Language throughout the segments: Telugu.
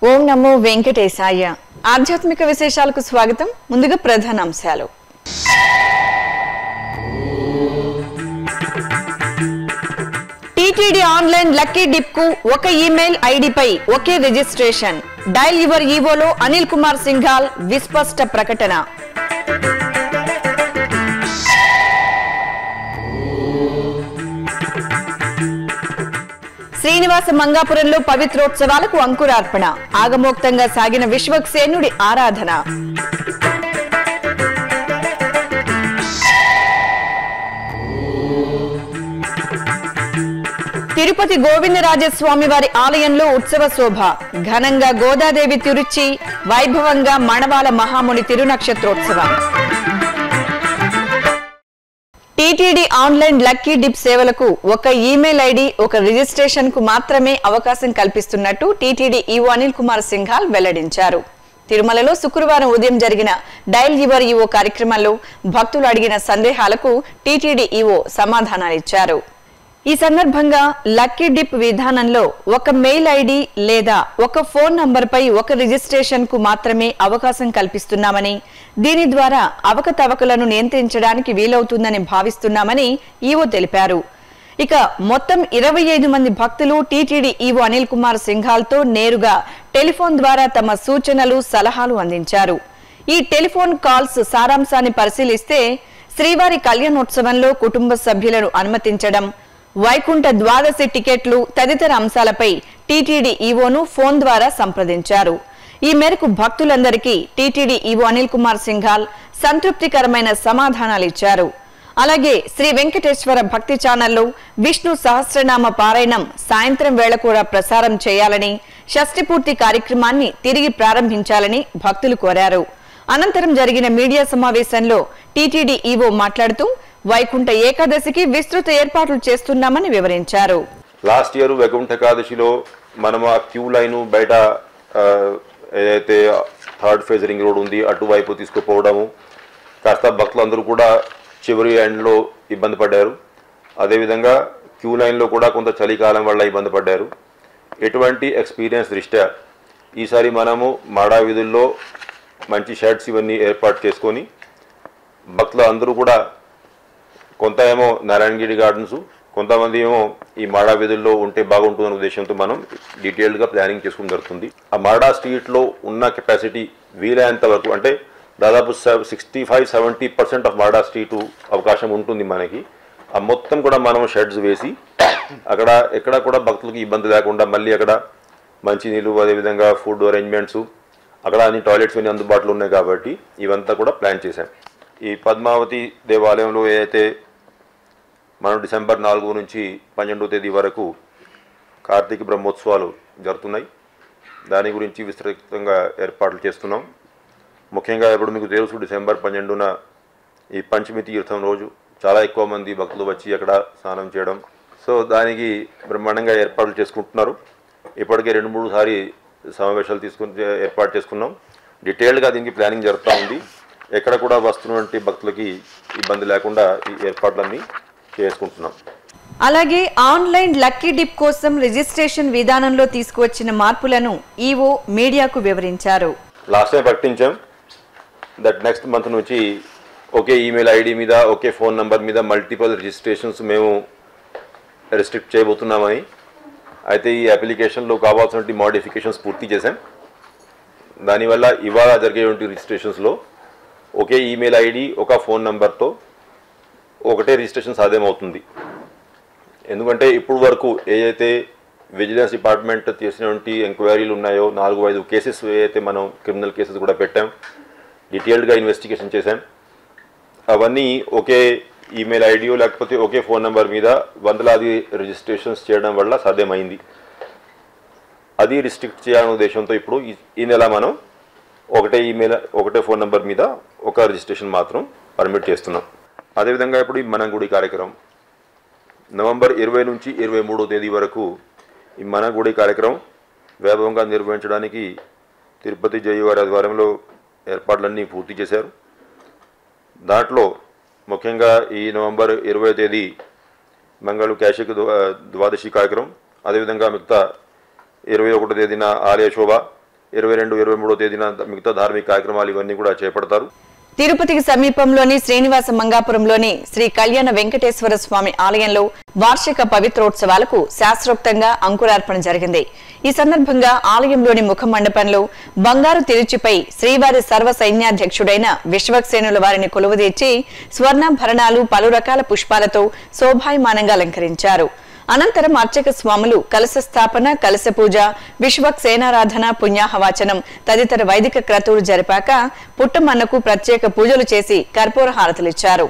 ఓం నమో వెంకటేశాయ ఆధ్యాత్మిక విశేషాలకు స్వాగతం ముందుగా ప్రధాన అంశాలు టీటీడీ ఆన్లైన్ లక్కీ డిప్ కు ఒక ఈమెయిల్ ఐడిపై ఒకే రిజిస్ట్రేషన్ డైల్ యువర్ ఈవోలో అనిల్ కుమార్ సింఘాల్ విస్పష్ట ప్రకటన శ్రీనివాస మంగాపురంలో పవిత్రోత్సవాలకు అంకురార్పణ ఆగమోక్తంగా సాగిన విశ్వక్సేనుడి ఆరాధన తిరుపతి గోవిందరాజస్వామి వారి ఆలయంలో ఉత్సవ శోభ ఘనంగా గోదాదేవి తిరుచి వైభవంగా మణవాల మహాముని తిరునక్షత్రోత్సవం టీటీడీ ఆన్లైన్ లక్కీ డిప్ సేవలకు ఒక ఈమెయిల్ ఐడి ఒక రిజిస్ట్రేషన్ కు మాత్రమే అవకాశం కల్పిస్తున్నట్టు టీటీడీ ఈవో అనిల్ కుమార్ సింఘాల్ వెల్లడించారు తిరుమలలో శుక్రవారం ఉదయం జరిగిన డైల్ యువర్ ఈవో కార్యక్రమంలో భక్తులు అడిగిన సందేహాలకు టీటీడీ ఈవో సమాధానాలిచ్చారు ఈ సందర్భంగా లక్కీ డిప్ విధానంలో ఒక మెయిల్ ఐడి లేదా ఒక ఫోన్ నంబర్పై ఒక రిజిస్ట్రేషన్ కు మాత్రమే అవకాశం కల్పిస్తున్నామని దీని ద్వారా అవకతవకలను నియంత్రించడానికి వీలవుతుందని భావిస్తున్నామని ఈవో తెలిపారు ఇక మొత్తం ఇరవై ఐదు మంది భక్తులు టీటీడీ ఈవో అనిల్ కుమార్ సింఘాల్తో నేరుగా టెలిఫోన్ ద్వారా తమ సూచనలు సలహాలు అందించారు ఈ టెలిఫోన్ కాల్స్ సారాంశాన్ని పరిశీలిస్తే శ్రీవారి కళ్యాణోత్సవంలో కుటుంబ సభ్యులను అనుమతించడం వైకుంఠ ద్వాదశి టికెట్లు తదితర అంశాలపై టీటీడీ ఈవోను ఫోన్ ద్వారా సంప్రదించారు ఈ మేరకు భక్తులందరికీ టీటీడీ ఈవో అనిల్ కుమార్ సింఘాల్ సంతృప్తికరమైన సమాధానాలు ఇచ్చారు అలాగే శ్రీ వెంకటేశ్వర భక్తి ఛానల్లో విష్ణు సహస్రనామ పారాయణం సాయంత్రం వేళ కూడా ప్రసారం చేయాలని షష్ఠిపూర్తి కార్యక్రమాన్ని తిరిగి ప్రారంభించాలని భక్తులు కోరారు అనంతరం జరిగిన మీడియా సమావేశంలో టీటీడీ ఈవో మాట్లాడుతూ వైకుంఠ ఏకాదశికి విస్తృత ఏర్పాట్లు చేస్తున్నామని వివరించారు లాస్ట్ ఇయర్ వైకుంఠ ఏకాదశిలో మనం ఆ క్యూ లైన్ బయట ఆ, ఏదైతే థర్డ్ ఫేజ్ రింగ్ రోడ్ ఉంది అటువైపు తీసుకుపోవడము కాస్త భక్తులందరూ కూడా చివరి ఎండ్లో ఇబ్బంది పడ్డారు అదేవిధంగా క్యూ లైన్లో కూడా కొంత చలికాలం వల్ల ఇబ్బంది పడ్డారు ఎటువంటి ఎక్స్పీరియన్స్ దృష్ట్యా ఈసారి మనము మాడా వీధుల్లో మంచి షర్ట్స్ ఇవన్నీ ఏర్పాటు చేసుకొని భక్తులు అందరూ కూడా కొంత ఏమో నారాయణగిరి గార్డెన్స్ కొంతమంది ఏమో ఈ మాడా వీధుల్లో ఉంటే బాగుంటుందనే ఉద్దేశంతో మనం డీటెయిల్డ్గా ప్లానింగ్ చేసుకోవడం జరుగుతుంది ఆ మాడా స్ట్రీట్లో ఉన్న కెపాసిటీ వీలైనంత వరకు అంటే దాదాపు sixty five seventy percent of Mada street అవకాశం ఉంటుంది మనకి ఆ మొత్తం కూడా మనం షెడ్స్ వేసి అక్కడ ఎక్కడ కూడా భక్తులకి ఇబ్బంది లేకుండా మళ్ళీ అక్కడ మంచి నీళ్ళు అదేవిధంగా ఫుడ్ అరేంజ్మెంట్స్ అక్కడ అన్ని టాయిలెట్స్ అన్ని అందుబాటులో ఉన్నాయి కాబట్టి ఇవంతా కూడా ప్లాన్ చేశాం ఈ పద్మావతి దేవాలయంలో ఏదైతే మనం డిసెంబర్ నాలుగు నుంచి పన్నెండవ తేదీ వరకు కార్తీక బ్రహ్మోత్సవాలు జరుగుతున్నాయి దాని గురించి విస్తృతంగా ఏర్పాట్లు చేస్తున్నాం ముఖ్యంగా ఇప్పుడు మీకు తెలుసు డిసెంబర్ పన్నెండున ఈ పంచమి తీర్థం రోజు చాలా ఎక్కువ మంది భక్తులు వచ్చి అక్కడ స్నానం చేయడం సో దానికి బ్రహ్మాండంగా ఏర్పాట్లు చేసుకుంటున్నారు ఇప్పటికే రెండు మూడు సారి సమావేశాలు తీసుకుని ఏర్పాటు చేసుకున్నాం డీటెయిల్డ్గా దీనికి ప్లానింగ్ జరుగుతూ ఉంది ఎక్కడ కూడా వస్తున్నటువంటి భక్తులకి ఇబ్బంది లేకుండా ఈ ఏర్పాట్లన్నీ చేసుకుంటున్నాం అలాగే ఆన్లైన్ లక్కీ డిప్ కోసం రిజిస్ట్రేషన్ విధానంలో తీసుకువచ్చిన మార్పులను ఈవో మీడియాకు వివరించారు లాస్ట్ టైం ప్రకటించాం దట్ నెక్స్ట్ మంత్ నుంచి ఒకే ఈమెయిల్ ఐడి మీద ఒకే ఫోన్ నంబర్ మీద మల్టిపల్ రిజిస్ట్రేషన్స్ మేము రిస్ట్రిక్ట్ చేయబోతున్నామని అయితే ఈ అప్లికేషన్లో కావాల్సిన మోడిఫికేషన్స్ పూర్తి చేశాం దానివల్ల ఇవాళ జరిగేటువంటి రిజిస్ట్రేషన్స్లో ఒకే ఈమెయిల్ ఐడి ఒక ఫోన్ నంబర్తో ఒకటే రిజిస్ట్రేషన్ సాధ్యమవుతుంది ఎందుకంటే ఇప్పుడు వరకు ఏదైతే విజిలెన్స్ డిపార్ట్మెంట్ చేసినటువంటి ఎంక్వైరీలు ఉన్నాయో నాలుగు ఐదు కేసెస్ ఏదైతే మనం క్రిమినల్ కేసెస్ కూడా పెట్టాం డీటెయిల్డ్గా ఇన్వెస్టిగేషన్ చేశాం అవన్నీ ఒకే ఈమెయిల్ ఐడియో లేకపోతే ఒకే ఫోన్ నెంబర్ మీద వందలాది రిజిస్ట్రేషన్స్ చేయడం వల్ల సాధ్యమైంది అది రిస్ట్రిక్ట్ చేయాలనే ఉద్దేశంతో ఇప్పుడు ఈ- ఈ నెల మనం ఒకటే ఈమెయిల్ ఒకటే ఫోన్ నెంబర్ మీద ఒక రిజిస్ట్రేషన్ మాత్రం పర్మిట్ చేస్తున్నాం అదేవిధంగా ఇప్పుడు ఈ మన గుడి కార్యక్రమం నవంబర్ ఇరవై నుంచి ఇరవై మూడో తేదీ వరకు ఈ మన గుడి కార్యక్రమం వైభవంగా నిర్వహించడానికి తిరుపతి జయవారి ఆధ్వర్యంలో ఏర్పాట్లన్నీ పూర్తి చేశారు దాంట్లో ముఖ్యంగా ఈ నవంబర్ ఇరవై తేదీ మంగళ క్యాషిక్ ద్వా- ద్వాదశి కార్యక్రమం అదేవిధంగా మిగతా ఇరవై ఒకటో తేదీన ఆలయ శోభ ఇరవై రెండు ఇరవై మూడో తేదీన మిగతా ధార్మిక కార్యక్రమాలు ఇవన్నీ కూడా చేపడతారు తిరుపతికి సమీపంలోని శ్రీనివాస మంగాపురంలోని శ్రీ కళ్యాణ వెంకటేశ్వర స్వామి ఆలయంలో వార్షిక పవిత్రోత్సవాలకు శాస్త్రోక్తంగా అంకురార్పణ జరిగింది ఈ సందర్భంగా ఆలయంలోని ముఖ మండపంలో బంగారు తిరుచిపై శ్రీవారి సర్వ సైన్యాధ్యక్షుడైన విశ్వక్సేనుల వారిని కొలువుదీర్చి స్వర్ణాభరణాలు పలు రకాల పుష్పాలతో శోభాయమానంగా అలంకరించారు అనంతరం అర్చక స్వాములు కలశ స్థాపన కలశ పూజ విశ్వక్ సేనారాధన పుణ్యాహవాచనం తదితర వైదిక క్రతువులు జరిపాక పుట్టమన్నకు ప్రత్యేక పూజలు చేసి కర్పూర హారతులిచ్చారు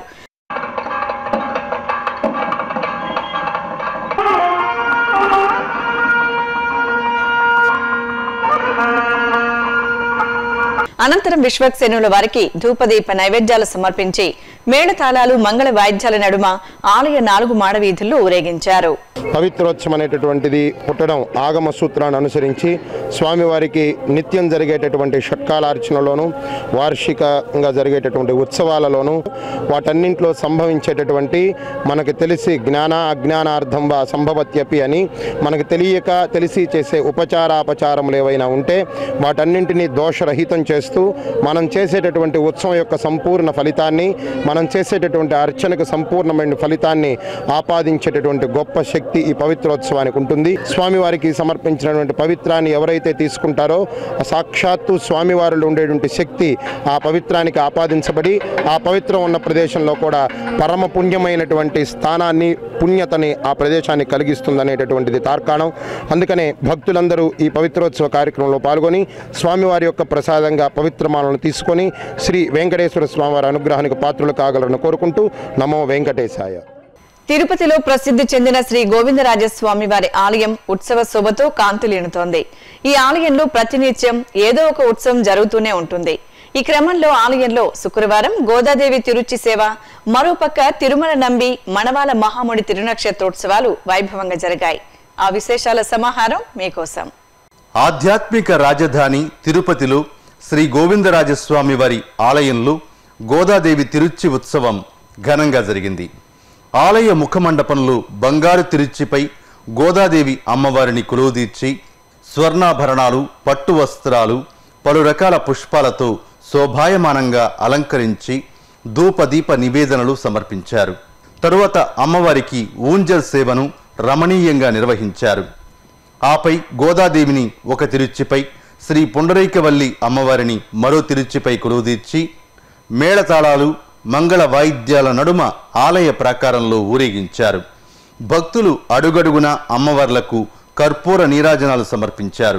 అనంతరం విశ్వక్సేనుల వారికి ధూపదీప నైవేద్యాలు సమర్పించి మేళతాళాలు మంగళ వాయిద్యాల నడుమ ఆలయ నాలుగు మాడ వీధుల్లో ఊరేగించారు పవిత్రోత్సవం అనేటటువంటిది పుట్టడం ఆగమ సూత్రాన్ని అనుసరించి స్వామివారికి నిత్యం జరిగేటటువంటి షట్కాలార్చనలోను వార్షికంగా జరిగేటటువంటి ఉత్సవాలలోను వాటన్నింటిలో సంభవించేటటువంటి మనకు తెలిసి జ్ఞాన అజ్ఞానార్థం వా సంభవత్యపి అని మనకు తెలియక తెలిసి చేసే ఉపచారాపచారములు ఏవైనా ఉంటే వాటన్నింటినీ దోషరహితం చేస్తూ మనం చేసేటటువంటి ఉత్సవం యొక్క సంపూర్ణ ఫలితాన్ని మనం చేసేటటువంటి అర్చనకు సంపూర్ణమైన ఫలితాన్ని ఆపాదించేటటువంటి గొప్ప శక్తి ఈ పవిత్రోత్సవానికి ఉంటుంది స్వామివారికి సమర్పించినటువంటి పవిత్రాన్ని ఎవరైతే తీసుకుంటారో ఆ సాక్షాత్తు స్వామివారిలో ఉండేటువంటి శక్తి ఆ పవిత్రానికి ఆపాదించబడి ఆ పవిత్రం ఉన్న ప్రదేశంలో కూడా పరమ పుణ్యమైనటువంటి స్థానాన్ని పుణ్యతని ఆ ప్రదేశాన్ని కలిగిస్తుందనేటటువంటిది తార్కాణం అందుకనే భక్తులందరూ ఈ పవిత్రోత్సవ కార్యక్రమంలో పాల్గొని స్వామివారి యొక్క ప్రసాదంగా పవిత్రమాలను తీసుకొని శ్రీ వెంకటేశ్వర స్వామివారి అనుగ్రహానికి పాత్రులు కాగలరని కోరుకుంటూ నమో వెంకటేశాయ తిరుపతిలో ప్రసిద్ధి చెందిన శ్రీ గోవిందరాజస్వామి వారి ఆలయం ఉత్సవ శోభతో కాంతులీనుతోంది ఈ ఆలయంలో ప్రతినిత్యం ఏదో ఒక ఉత్సవం జరుగుతూనే ఉంటుంది ఈ క్రమంలో ఆలయంలో శుక్రవారం గోదాదేవి తిరుచి సేవ మరోపక్క తిరుమల నంబి మణవాల మహాముడి తిరునక్షత్రోత్సవాలు వైభవంగా జరిగాయి ఆ విశేషాల సమాహారం మీకోసం ఆధ్యాత్మిక రాజధాని తిరుపతిలో శ్రీ గోవిందరాజస్వామి వారి ఆలయంలో గోదాదేవి తిరుచి ఉత్సవం ఘనంగా జరిగింది ఆలయ ముఖమండపంలో బంగారు తిరుచిపై గోదాదేవి అమ్మవారిని కొలువుదీర్చి స్వర్ణాభరణాలు పట్టు వస్త్రాలు పలు రకాల పుష్పాలతో శోభాయమానంగా అలంకరించి ధూపదీప నివేదనలు సమర్పించారు తరువాత అమ్మవారికి ఊంజల్ సేవను రమణీయంగా నిర్వహించారు ఆపై గోదాదేవిని ఒక తిరుచిపై శ్రీ పుండరీకవల్లి అమ్మవారిని మరో తిరుచిపై కొలువుదీర్చి మేళతాళాలు మంగళ వాయిద్యాల నడుమ ఆలయ ప్రాకారంలో ఊరేగించారు భక్తులు అడుగడుగున అమ్మవార్లకు కర్పూర నీరాజనాలు సమర్పించారు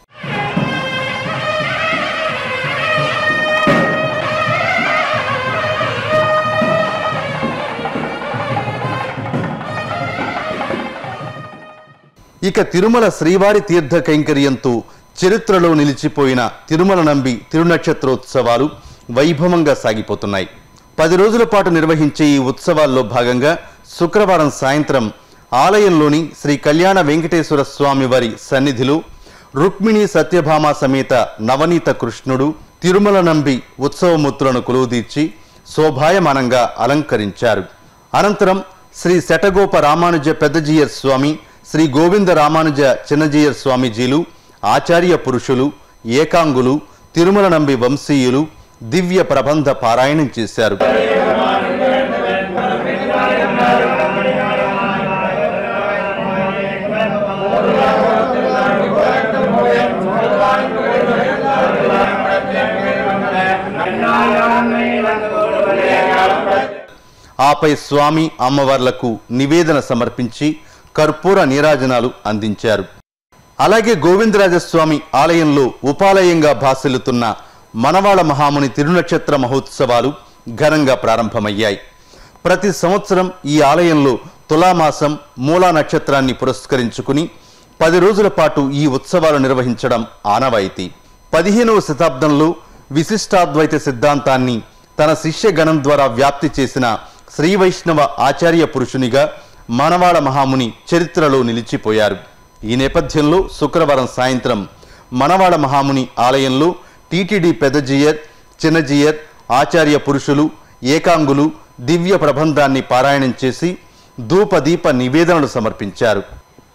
ఇక తిరుమల శ్రీవారి తీర్థ కైంకర్యంతో చరిత్రలో నిలిచిపోయిన తిరుమల నంబి తిరునక్షత్రోత్సవాలు వైభవంగా సాగిపోతున్నాయి పది రోజుల పాటు నిర్వహించే ఈ ఉత్సవాల్లో భాగంగా శుక్రవారం సాయంత్రం ఆలయంలోని శ్రీ కళ్యాణ వెంకటేశ్వర స్వామి వారి సన్నిధిలో రుక్మిణి సత్యభామ సమేత నవనీత కృష్ణుడు తిరుమల నంబి ఉత్సవమూర్తులను కొలువుదీర్చి శోభాయమానంగా అలంకరించారు అనంతరం శ్రీ శటగోప రామానుజ పెద్దజీయర్ స్వామి శ్రీ గోవింద రామానుజ చిన్నజీయర్ స్వామీజీలు ఆచార్య పురుషులు ఏకాంగులు తిరుమల నంబి వంశీయులు దివ్య ప్రబంధ పారాయణం చేశారు ఆపై స్వామి అమ్మవార్లకు నివేదన సమర్పించి కర్పూర నీరాజనాలు అందించారు అలాగే గోవిందరాజస్వామి ఆలయంలో ఉపాలయంగా భాసిల్లుతున్న మనవాళ మహాముని తిరునక్షత్ర మహోత్సవాలు ఘనంగా ప్రారంభమయ్యాయి ప్రతి సంవత్సరం ఈ ఆలయంలో తులామాసం మూలా నక్షత్రాన్ని పురస్కరించుకుని పది రోజుల పాటు ఈ ఉత్సవాలు నిర్వహించడం ఆనవాయితీ పదిహేనవ శతాబ్దంలో విశిష్టాద్వైత సిద్ధాంతాన్ని తన శిష్యగణం ద్వారా వ్యాప్తి చేసిన శ్రీ వైష్ణవ ఆచార్య పురుషునిగా మనవాళ మహాముని చరిత్రలో నిలిచిపోయారు ఈ నేపథ్యంలో శుక్రవారం సాయంత్రం మనవాళ మహాముని ఆలయంలో టీటీడీ పెద్దజీయర్ చిన్నజీయర్ ఆచార్య పురుషులు ఏకాంగులు దివ్య ప్రబంధాన్ని పారాయణం చేసి ధూపదీప నివేదనలు సమర్పించారు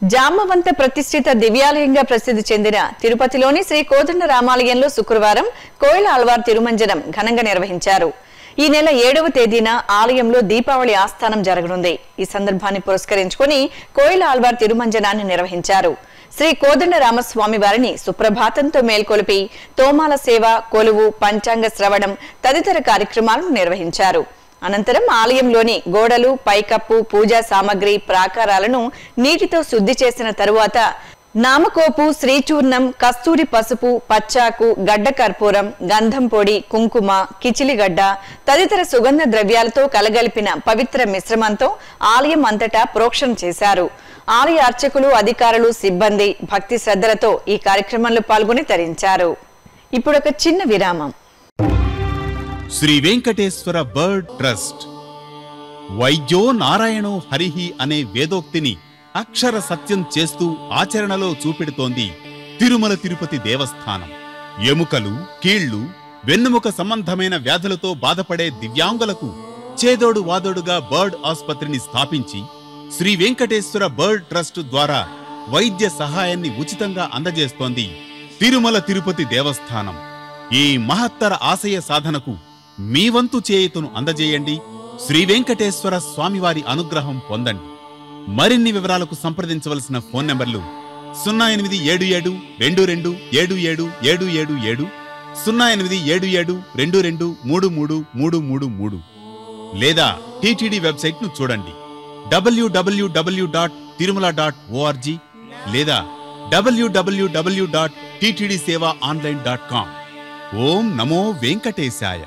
జామవంత ప్రతిష్ఠిత దివ్యాలయంగా ప్రసిద్ధి చెందిన తిరుపతిలోని శ్రీ కోదండ రామాలయంలో శుక్రవారం కోయిల ఆల్వార్ తిరుమంజనం ఘనంగా నిర్వహించారు ఈ నెల ఏడవ తేదీన ఆలయంలో దీపావళి ఆస్థానం జరగనుంది ఈ సందర్భాన్ని పురస్కరించుకుని కోయిల ఆల్వార్ తిరుమంజనాన్ని నిర్వహించారు శ్రీ కోదండ రామస్వామి వారిని సుప్రభాతంతో మేల్కొలిపి తోమాల సేవ కొలువు పంచాంగ శ్రవణం తదితర కార్యక్రమాలను నిర్వహించారు అనంతరం ఆలయంలోని గోడలు పైకప్పు పూజా సామగ్రి ప్రాకారాలను నీటితో శుద్ధి చేసిన తరువాత నామకోపు శ్రీచూర్ణం కస్తూరి పసుపు పచ్చాకు గడ్డ కర్పూరం గంధం పొడి కుంకుమ కిచిలిగడ్డ తదితర సుగంధ ద్రవ్యాలతో కలగలిపిన పవిత్ర మిశ్రమంతో ఆలయం అంతటా ప్రోక్షణ చేశారు ఆలయ అర్చకులు అధికారులు సిబ్బంది భక్తి శ్రద్ధలతో ఈ కార్యక్రమంలో పాల్గొని తరించారు ఇప్పుడు ఒక చిన్న విరామం శ్రీ వెంకటేశ్వర బర్డ్ ట్రస్ట్ వైద్యో నారాయణో హరిహి అనే వేదోక్తిని అక్షర సత్యం చేస్తూ ఆచరణలో చూపెడుతోంది తిరుమల తిరుపతి దేవస్థానం ఎముకలు కీళ్లు వెన్నుముక సంబంధమైన వ్యాధులతో బాధపడే దివ్యాంగులకు చేదోడు వాదోడుగా బర్డ్ ఆసుపత్రిని స్థాపించి శ్రీ వెంకటేశ్వర బర్డ్ ట్రస్ట్ ద్వారా వైద్య సహాయాన్ని ఉచితంగా అందజేస్తోంది తిరుమల తిరుపతి దేవస్థానం ఈ మహత్తర ఆశయ సాధనకు మీ వంతు చేయుతను అందజేయండి శ్రీ వెంకటేశ్వర స్వామివారి అనుగ్రహం పొందండి మరిన్ని వివరాలకు సంప్రదించవలసిన ఫోన్ నంబర్లు సున్నా ఎనిమిది ఏడు ఏడు రెండు రెండు ఏడు ఏడు ఏడు ఏడు ఏడు సున్నా ఎనిమిది ఏడు ఏడు రెండు రెండు మూడు మూడు మూడు మూడు మూడు లేదా టీటీడీ వెబ్సైట్ ను చూడండి డబ్ల్యూడబ్ల్యూడబ్ల్యూ డాట్ తిరుమల డాట్ ఓఆర్జీ లేదా డబ్ల్యూడబ్ల్యూడబ్ల్యూ dot TTD seva online dot com ఓం నమో వెంకటేశాయ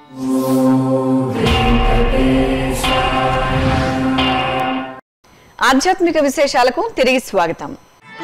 ఆధ్యాత్మిక విశేషాలకు తిరిగి స్వాగతం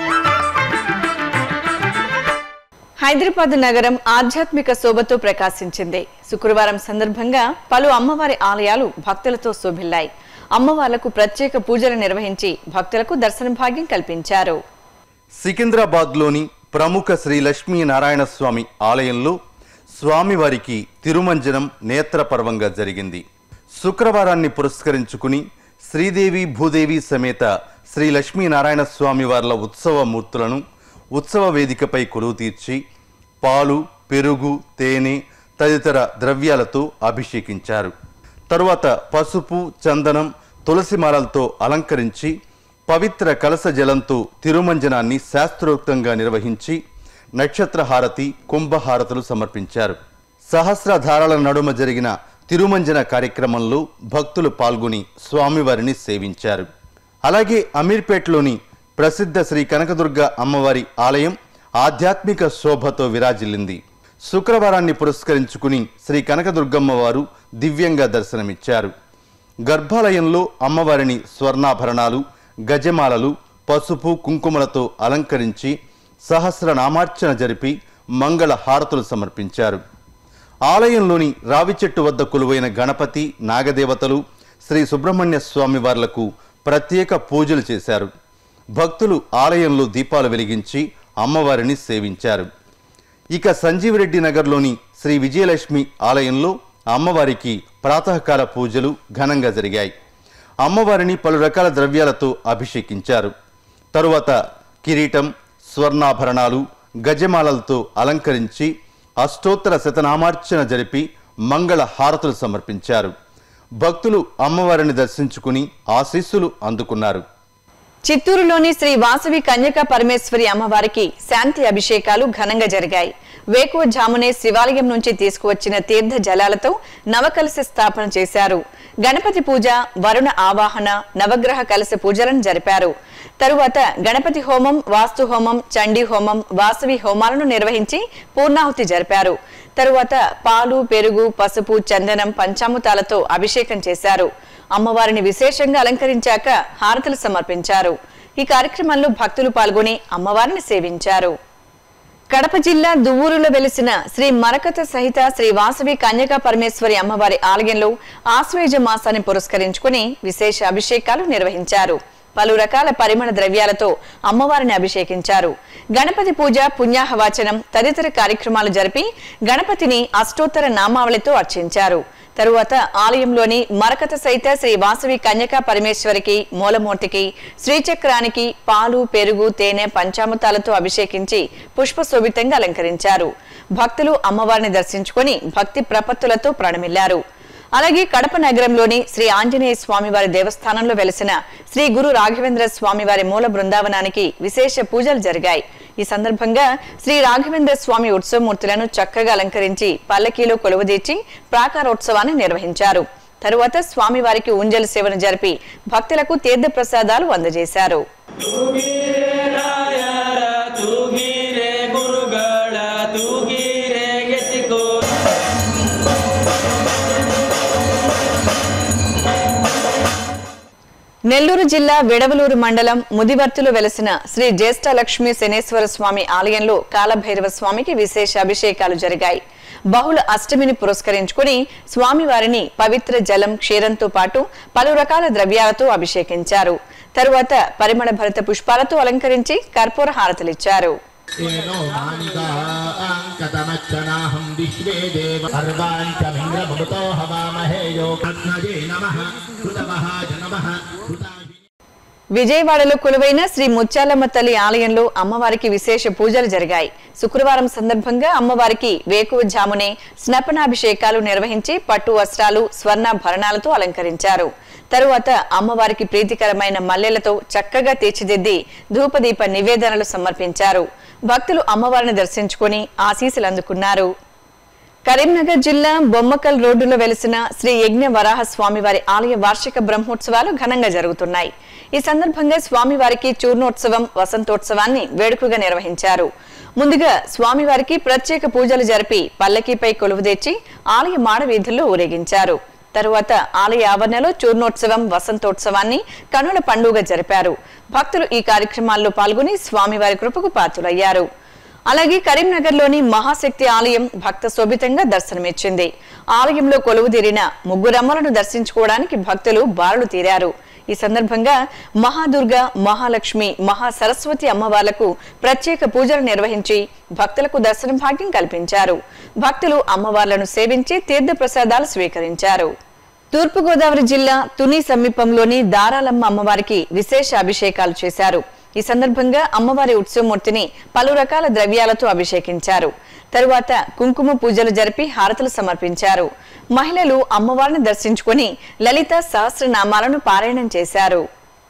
హైదరాబాద్ నగరం ఆధ్యాత్మిక శోభతో ప్రకాశించింది శుక్రవారం సందర్భంగా పలు అమ్మవారి ఆలయాలు భక్తులతో శోభిల్లాయి అమ్మవార్లకు ప్రత్యేక పూజలు నిర్వహించి భక్తులకు దర్శన భాగ్యం కల్పించారు సికింద్రాబాద్లోని ప్రముఖ శ్రీ లక్ష్మీనారాయణ స్వామి ఆలయంలో స్వామివారికి తిరుమంజనం నేత్రపర్వంగా జరిగింది శుక్రవారాన్ని పురస్కరించుకుని శ్రీదేవి భూదేవి సమేత శ్రీ లక్ష్మీనారాయణ స్వామి వార్ల ఉత్సవ మూర్తులను ఉత్సవ వేదికపై కొలువు తీర్చి పాలు పెరుగు తేనె తదితర ద్రవ్యాలతో అభిషేకించారు తరువాత పసుపు చందనం తులసిమాలలతో అలంకరించి పవిత్ర కలస జలంతో తిరుమంజనాన్ని శాస్త్రోక్తంగా నిర్వహించి నక్షత్రహారతి కుంభహారతులు సమర్పించారు సహస్రధారాల నడుమ జరిగిన తిరుమంజన కార్యక్రమంలో భక్తులు పాల్గొని స్వామివారిని సేవించారు అలాగే అమీర్పేట్లోని ప్రసిద్ధ శ్రీ కనకదుర్గ అమ్మవారి ఆలయం ఆధ్యాత్మిక శోభతో విరాజిల్లింది శుక్రవారాన్ని పురస్కరించుకుని శ్రీ కనకదుర్గమ్మ వారు దివ్యంగా దర్శనమిచ్చారు గర్భాలయంలో అమ్మవారిని స్వర్ణాభరణాలు గజమాలలు పసుపు కుంకుమలతో అలంకరించి సహస్రనామార్చన జరిపి మంగళ హారతులు సమర్పించారు ఆలయంలోని రావి చెట్టు వద్ద కొలువైన గణపతి నాగదేవతలు శ్రీ సుబ్రహ్మణ్య స్వామి వార్లకు ప్రత్యేక పూజలు చేశారు భక్తులు ఆలయంలో దీపాలు వెలిగించి అమ్మవారిని సేవించారు ఇక సంజీవరెడ్డి నగర్లోని శ్రీ విజయలక్ష్మి ఆలయంలో అమ్మవారికి ప్రాతకాల పూజలు ఘనంగా జరిగాయి అమ్మవారిని పలు రకాల ద్రవ్యాలతో అభిషేకించారు తరువాత కిరీటం స్వర్ణాభరణాలు గజమాలలతో అలంకరించి అష్టోత్తర శతనామార్చన జరిపి మంగళ హారతులు సమర్పించారు భక్తులు అమ్మవారిని దర్శించుకుని ఆశీస్సులు అందుకున్నారు చిత్తూరులోని శ్రీ వాసవి కన్యకా పరమేశ్వరి అమ్మవారికి శాంతి అభిషేకాలు ఘనంగా జరిగాయి వేకువ జామునే శివాలయం నుంచి తీసుకువచ్చిన తీర్థ జలాలతో నవకలశ స్థాపన చేశారు గణపతి పూజ వరుణ ఆవాహన నవగ్రహ కలశ పూజలను జరిపారు తరువాత గణపతి హోమం వాస్తు హోమం చండీ హోమం వాసవి హోమాలను నిర్వహించి పూర్ణాహుతి జరిపారు తరువాత పాలు పెరుగు పసుపు చందనం పంచామృతాలతో అభిషేకం చేశారు అమ్మవారిని విశేషంగా అలంకరించాక హారతులు సమర్పించారు ఈ కార్యక్రమంలో భక్తులు పాల్గొని అమ్మవారిని సేవించారు కడప జిల్లా దువ్వూరులో వెలిసిన శ్రీ మరకత సహిత శ్రీ వాసవి కన్యకా పరమేశ్వరి అమ్మవారి ఆలయంలో ఆశ్వేజ మాసాన్ని పురస్కరించుకుని విశేష అభిషేకాలు నిర్వహించారు పలు రకాల పరిమళ ద్రవ్యాలతో అమ్మవారిని అభిషేకించారు గణపతి పూజ పుణ్యాహవాచనం తదితర కార్యక్రమాలు జరిపి గణపతిని అష్టోత్తర నామావళితో అర్చించారు తరువాత ఆలయంలోని మరకత సహిత శ్రీ వాసవి కన్యకా పరమేశ్వరికి మూలమూర్తికి శ్రీచక్రానికి పాలు పెరుగు తేనె పంచామృతాలతో అభిషేకించి పుష్పశోభితంగా అలంకరించారు భక్తులు అమ్మవారిని దర్శించుకొని భక్తి ప్రపత్తులతో ప్రణమిల్లారు అలాగే కడప నగరంలోని శ్రీ ఆంజనేయ స్వామివారి దేవస్థానంలో వెలిసిన శ్రీ గురు రాఘవేంద్ర స్వామివారి మూల బృందావనానికి విశేష పూజలు జరిగాయి ఈ సందర్భంగా శ్రీ రాఘవేంద్ర స్వామి ఉత్సవమూర్తులను చక్కగా అలంకరించి పల్లకీలో కొలువుదీర్చి ప్రాకారోత్సవాన్ని నిర్వహించారు తరువాత స్వామివారికి ఉంజల సేవను జరిపి భక్తులకు తీర్థ ప్రసాదాలు అందజేశారు ತೂಗಿರೆ ಗುರುಗಳ ತೂಗಿರೆ ಎತ್ತಿಕೋ నెల్లూరు జిల్లా విడవలూరు మండలం ముదివర్తిలో వెలసిన శ్రీ జ్యేష్ఠ లక్ష్మీ శనేశ్వర స్వామి ఆలయంలో కాలభైరవ స్వామికి విశేష అభిషేకాలు జరిగాయి బహుళ అష్టమిని పురస్కరించుకుని స్వామివారిని పవిత్ర జలం క్షీరంతో పాటు పలు రకాల ద్రవ్యాలతో అభిషేకించారు తరువాత పరిమళ భరిత పుష్పాలతో అలంకరించి కర్పూర హారతలిచ్చారు येनो मानिकाङ्कतमच्चनाहं विश्वे देव सर्वाञ्चमिन्द्रमृतो हवामहे योगज्ञजे नमः कृतमहाज नमः कृताहि విజయవాడలో కొలువైన శ్రీ ముత్యాలమ్మ తల్లి ఆలయంలో అమ్మవారికి విశేష పూజలు జరిగాయి శుక్రవారం సందర్భంగా అమ్మవారికి వేకువజామునే స్నపనాభిషేకాలు నిర్వహించి పట్టు వస్త్రాలు స్వర్ణాభరణాలతో అలంకరించారు తరువాత అమ్మవారికి ప్రీతికరమైన మల్లెలతో చక్కగా తీర్చిదిద్ది ధూపదీప నివేదనలు సమర్పించారు భక్తులు అమ్మవారిని దర్శించుకుని ఆశీస్సులు అందుకున్నారు కరీంనగర్ జిల్లా బొమ్మకల్ రోడ్డులో వెలిసిన శ్రీ యజ్ఞ వరాహ స్వామివారి ఆలయ వార్షిక బ్రహ్మోత్సవాలు ఘనంగా జరుగుతున్నాయి ఈ సందర్భంగా స్వామివారికి చూర్ణోత్సవం వసంతోత్సవాన్ని వేడుకగా నిర్వహించారు ముందుగా స్వామివారికి ప్రత్యేక పూజలు జరిపి పల్లకీపై కొలువు తెచ్చి ఆలయ మాడవీధుల్లో ఊరేగించారు తరువాత ఆలయ ఆవరణలో చూర్ణోత్సవం వసంతోత్సవాన్ని కనుల పండుగ జరిపారు భక్తులు ఈ కార్యక్రమాల్లో పాల్గొని స్వామివారి కృపకు పాత్రులయ్యారు అలాగే కరీంనగర్లోని మహాశక్తి ఆలయం భక్త శోభితంగా దర్శనమిచ్చింది ఆలయంలో కొలువుదీరిన ముగ్గురమ్మలను దర్శించుకోవడానికి భక్తులు బారులు తీరారు ఈ సందర్భంగా మహాదుర్గ మహాలక్ష్మి మహాసరస్వతి అమ్మవార్లకు ప్రత్యేక పూజలు నిర్వహించి భక్తులకు దర్శన భాగ్యం కల్పించారు భక్తులు అమ్మవార్లను సేవించి తీర్థ ప్రసాదాలు స్వీకరించారు తూర్పుగోదావరి జిల్లా తుని సమీపంలోని దారాలమ్మ అమ్మవారికి విశేష అభిషేకాలు చేశారు ఈ సందర్భంగా అమ్మవారి ఉత్సవమూర్తిని పలు రకాల ద్రవ్యాలతో అభిషేకించారు తరువాత కుంకుమ పూజలు జరిపి హారతులు సమర్పించారు మహిళలు అమ్మవారిని దర్శించుకొని లలిత సహస్రనామాలను పారాయణం చేశారు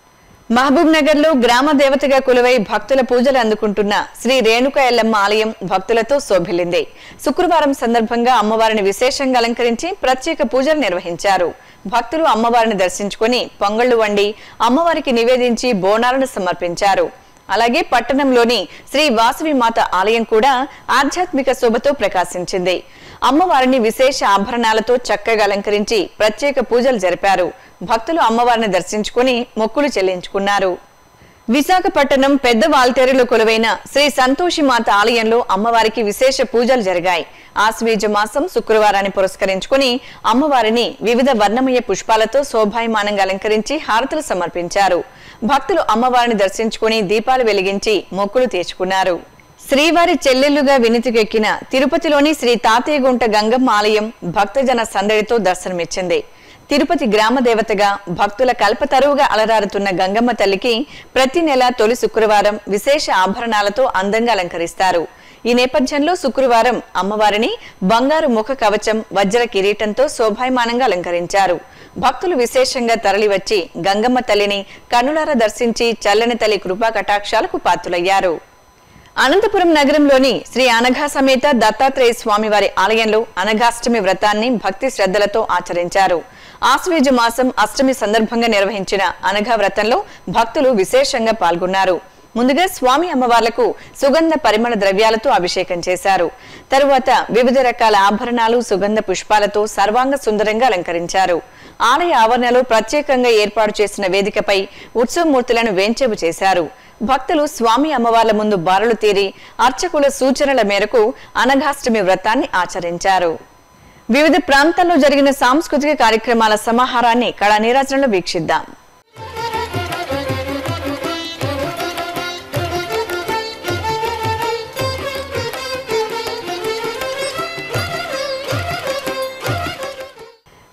మహబూబ్ నగర్ లో గ్రామ దేవతగా కొలువై భక్తుల పూజలు అందుకుంటున్న శ్రీ రేణుక ఎల్లమ్మ ఆలయం భక్తులతో శోభిల్లింది శుక్రవారం సందర్భంగా అమ్మవారిని విశేషంగా అలంకరించి ప్రత్యేక పూజలు నిర్వహించారు భక్తులు అమ్మవారిని దర్శించుకొని పొంగళ్లు వండి అమ్మవారికి నివేదించి బోనాలను సమర్పించారు అలాగే పట్టణంలోని శ్రీ వాసవి మాత ఆలయం కూడా ఆధ్యాత్మిక శోభతో ప్రకాశించింది అమ్మవారిని విశేష ఆభరణాలతో చక్కగా అలంకరించి ప్రత్యేక పూజలు జరిపారు భక్తులు అమ్మవారిని దర్శించుకుని మొక్కులు చెల్లించుకున్నారు విశాఖపట్నం పెద్ద వాల్తేరులో కొలువైన శ్రీ సంతోషి మాత ఆలయంలో అమ్మవారికి విశేష పూజలు జరిగాయి ఆశ్వీజ మాసం శుక్రవారాన్ని పురస్కరించుకుని అమ్మవారిని వివిధ వర్ణమయ పుష్పాలతో శోభాయమానంగా అలంకరించి హారతులు సమర్పించారు భక్తులు అమ్మవారిని దర్శించుకుని దీపాలు వెలిగించి మొక్కులు తీర్చుకున్నారు శ్రీవారి చెల్లెళ్లుగా వినితికెక్కిన తిరుపతిలోని శ్రీ తాతయ్యగుంట గంగమ్మ ఆలయం భక్తజన సందడితో దర్శనమిచ్చింది తిరుపతి గ్రామ దేవతగా భక్తుల కల్పతరువుగా అలరారుతున్న గంగమ్మ తల్లికి ప్రతి నెల తొలి శుక్రవారం విశేష ఆభరణాలతో అందంగా అలంకరిస్తారు ఈ నేపథ్యంలో శుక్రవారం అమ్మవారిని బంగారు ముఖ కవచం వజ్ర కిరీటంతో శోభాయమానంగా అలంకరించారు భక్తులు విశేషంగా తరలివచ్చి గంగమ్మ తల్లిని కన్నులారా దర్శించి చల్లని తల్లి కృపా కటాక్షాలకు పాత్రులయ్యారు అనంతపురం నగరంలోని శ్రీ అనఘా సమేత దత్తాత్రేయ స్వామివారి ఆలయంలో అనఘాష్టమి వ్రతాన్ని భక్తి శ్రద్ధలతో ఆచరించారు ఆశ్వేజ మాసం అష్టమి సందర్భంగా నిర్వహించిన అనఘా వ్రతంలో భక్తులు విశేషంగా పాల్గొన్నారు ముందుగా స్వామి అమ్మవార్లకు సుగంధ పరిమళ ద్రవ్యాలతో అభిషేకం చేశారు తరువాత వివిధ రకాల ఆభరణాలు సుగంధ పుష్పాలతో సర్వాంగ సుందరంగా అలంకరించారు ఆలయ ఆవరణలో ప్రత్యేకంగా ఏర్పాటు చేసిన వేదికపై ఉత్సవమూర్తులను వేంచేపు చేశారు భక్తులు స్వామి అమ్మవార్ల ముందు బారులు తీరి అర్చకుల సూచనల మేరకు అనఘాష్టమి వ్రతాన్ని ఆచరించారు వివిధ ప్రాంతాల్లో జరిగిన సాంస్కృతిక కార్యక్రమాల సమాహారాన్ని కళా నీరాజనలో వీక్షిద్దాం